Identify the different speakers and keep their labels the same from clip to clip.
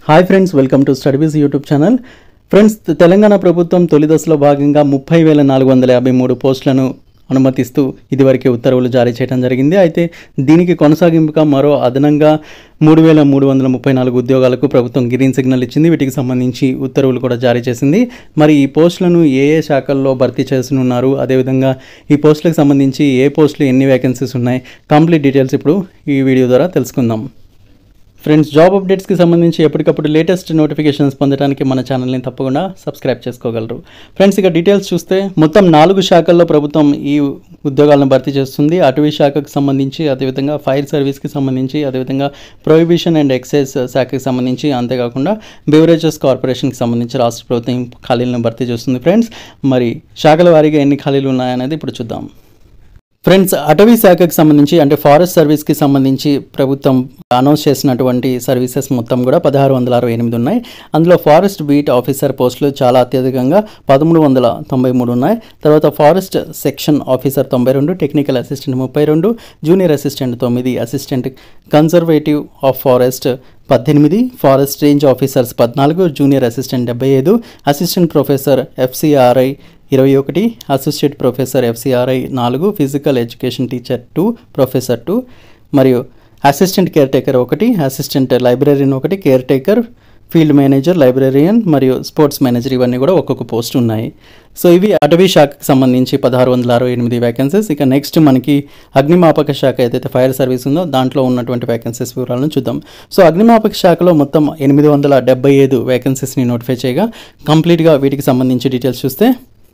Speaker 1: hi friends welcome to studies YouTube channel friends Telangana ప్రభుత్వం తొలి దశలో భాగంగా ముప్పై వేల నాలుగు వందల యాభై మూడు పోస్టులను అనుమతిస్తూ ఇదివరకే ఉత్తర్వులు జారీ చేయడం జరిగింది అయితే దీనికి కొనసాగింపుగా మరో అదనంగా మూడు వేల మూడు వందల ముప్పై నాలుగు ఉద్యోగాలకు ప్రభుత్వం గ్రీన్ సిగ్నల్ ఇచ్చింది వీటికి సంబంధించి ఉత్తర్వులు కూడా జారీ చేసింది మరి ఈ పోస్టులను ఏ ఏ శాఖల్లో భర్తీ చేస్తున్నారు అదేవిధంగా ఈ పోస్టులకు సంబంధించి ఏ పోస్టులు ఎన్ని వేకెన్సీస్ ఉన్నాయి కంప్లీట్ డీటెయిల్స్ ఇప్పుడు ఈ వీడియో ద్వారా తెలుసుకుందాం ఫ్రెండ్స్ జాబ్ అప్డేట్స్కి సంబంధించి ఎప్పటికప్పుడు లేటెస్ట్ నోటిఫికేషన్స్ పొందడానికి మన ఛానల్ని తప్పకుండా సబ్స్క్రైబ్ చేసుకోగలరు ఫ్రెండ్స్ ఇక డీటెయిల్స్ చూస్తే మొత్తం నాలుగు శాఖల్లో ప్రభుత్వం ఈ ఉద్యోగాలను భర్తీ చేస్తుంది అటవీ శాఖకు సంబంధించి అదేవిధంగా ఫైర్ సర్వీస్కి సంబంధించి అదేవిధంగా ప్రొహిబిషన్ అండ్ ఎక్సైజ్ శాఖకి సంబంధించి అంతేకాకుండా బెవరేజెస్ కార్పొరేషన్కి సంబంధించి రాష్ట్ర ప్రభుత్వం ఈ ఖాళీలను భర్తీ చేస్తుంది ఫ్రెండ్స్ మరి శాఖల వారీగా ఎన్ని ఖాళీలు ఉన్నాయనేది ఇప్పుడు చూద్దాం ఫ్రెండ్స్ అటవీ శాఖకు సంబంధించి అంటే ఫారెస్ట్ సర్వీస్కి సంబంధించి ప్రభుత్వం అనౌన్స్ చేసినటువంటి సర్వీసెస్ మొత్తం కూడా పదహారు వందల అరవై ఎనిమిది ఉన్నాయి అందులో ఫారెస్ట్ బీట్ ఆఫీసర్ పోస్టులు చాలా అత్యధికంగా పదమూడు వందల తొంభై మూడు ఉన్నాయి తర్వాత ఫారెస్ట్ సెక్షన్ ఆఫీసర్ తొంభై రెండు టెక్నికల్ అసిస్టెంట్ ముప్పై రెండు జూనియర్ అసిస్టెంట్ తొమ్మిది అసిస్టెంట్ కన్జర్వేటివ్ ఆఫ్ ఫారెస్ట్ పద్దెనిమిది ఫారెస్ట్ రేంజ్ ఆఫీసర్స్ పద్నాలుగు జూనియర్ అసిస్టెంట్ డెబ్బై ఐదు అసిస్టెంట్ ప్రొఫెసర్ ఎఫ్సిఆర్ఐ ఇరవై ఒకటి అసోసియేట్ ప్రొఫెసర్ ఎఫ్సిఆర్ఐ నాలుగు physical education teacher two professor two మరియు అసిస్టెంట్ కేర్ టేకర్ ఒకటి అసిస్టెంట్ లైబ్రరీన్ ఒకటి caretaker field manager librarian మరియు స్పోర్ట్స్ మేనేజర్ ఇవన్నీ కూడా ఒక్కొక్క పోస్ట్ ఉన్నాయి సో ఇవి అటవీ శాఖకు సంబంధించి పదహారు వందల అరవై ఎనిమిది వేకెన్సీస్ ఇక నెక్స్ట్ మనకి అగ్నిమాపక శాఖ ఏదైతే ఫైర్ సర్వీస్ ఉందో దాంట్లో ఉన్నటువంటి వేకెన్సీస్ వివరాలను చూద్దాం సో అగ్నిమాపక శాఖలో మొత్తం ఎనిమిది వందల డెబ్బై ఐదు వేకెన్సీస్ని నోటిఫై చేయగా కంప్లీట్గా వీటికి సంబంధించి డీటెయిల్స్ చూస్తే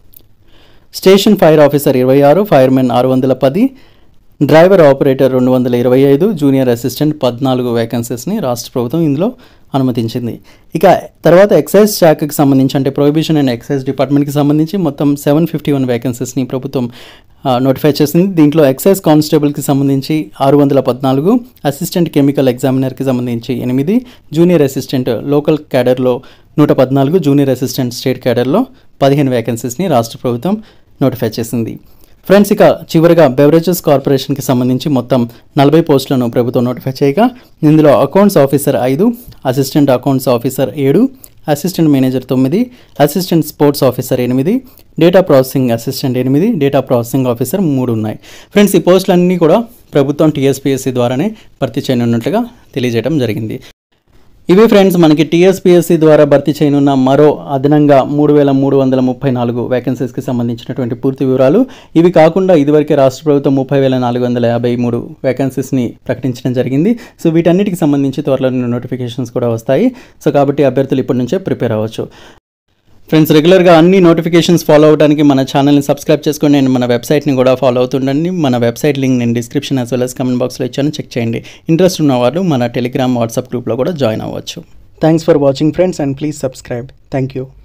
Speaker 1: స్టేషన్ ఫైర్ ఆఫీసర్ ఇరవై ఆరు ఫైర్మెన్ ఆరు వందల పది డ్రైవర్ ఆపరేటర్ రెండు వందల ఇరవై ఐదు జూనియర్ అసిస్టెంట్ పద్నాలుగు వేకెన్సీస్ని రాష్ట్ర ప్రభుత్వం ఇందులో అనుమతించింది ఇక తర్వాత ఎక్సైజ్ శాఖకి సంబంధించి అంటే ప్రొహిబిషన్ అండ్ ఎక్సైజ్ డిపార్ట్మెంట్కి సంబంధించి మొత్తం సెవెన్ ఫిఫ్టీ వన్ వేకెన్సీస్ని ప్రభుత్వం నోటిఫై చేసింది దీంట్లో ఎక్సైజ్ కానిస్టేబుల్కి సంబంధించి ఆరు వందల పద్నాలుగు అసిస్టెంట్ కెమికల్ ఎగ్జామినర్కి సంబంధించి ఎనిమిది జూనియర్ అసిస్టెంట్ లోకల్ క్యాడర్లో నూట పద్నాలుగు జూనియర్ అసిస్టెంట్ స్టేట్ క్యాడర్లో పదిహేను వేకెన్సీస్ని రాష్ట్ర ప్రభుత్వం నోటిఫై చేసింది ఫ్రెండ్స్ ఇక చివరిగా బెవరేజెస్ కార్పొరేషన్కి సంబంధించి మొత్తం నలభై పోస్టులను ప్రభుత్వం నోటిఫై చేయగా ఇందులో అకౌంట్స్ ఆఫీసర్ ఐదు అసిస్టెంట్ అకౌంట్స్ ఆఫీసర్ ఏడు అసిస్టెంట్ మేనేజర్ తొమ్మిది అసిస్టెంట్ స్పోర్ట్స్ ఆఫీసర్ ఎనిమిది డేటా ప్రాసెసింగ్ అసిస్టెంట్ ఎనిమిది డేటా ప్రాసెసింగ్ ఆఫీసర్ మూడు ఉన్నాయి ఫ్రెండ్స్ ఈ పోస్టులన్నీ కూడా ప్రభుత్వం టీఎస్పీఎస్సీ ద్వారానే భర్తీ చేయనున్నట్లుగా తెలియజేయడం జరిగింది ఇవి ఫ్రెండ్స్ మనకి టీఎస్పీఎస్సీ ద్వారా భర్తీ చేయనున్న మరో అదనంగా మూడు వేల మూడు వందల ముప్పై నాలుగు వేకెన్సీస్కి సంబంధించినటువంటి పూర్తి వివరాలు ఇవి కాకుండా ఇదివరకే రాష్ట్ర ప్రభుత్వం ముప్పై వేల నాలుగు వందల యాభై మూడు వేకెన్సీస్ని ప్రకటించడం జరిగింది సో వీటన్నిటికి సంబంధించి త్వరలో నోటిఫికేషన్స్ కూడా వస్తాయి సో కాబట్టి అభ్యర్థులు ఇప్పటి నుంచే ప్రిపేర్ అవ్వచ్చు ఫ్రెండ్స్ రెగ్యులర్గా అన్ని నోటిఫికేషన్స్ ఫాలో అవడానికి మన ఛానల్ని సబ్స్క్రైబ్ చేసుకోండి అండ్ మన వెబ్సైట్ని కూడా ఫాలో అవుతుండండి మన వెబ్సైట్ లింక్ నేను description as well as comment బాక్స్లో ఇచ్చాను చెక్ చేయండి ఇంట్రెస్ట్ ఉన్న వాళ్ళు మన టెలిగ్రామ్ వాట్సాప్ గ్రూప్లో కూడా జాయిన్ అవ్వచ్చు thanks for watching friends and please subscribe thank you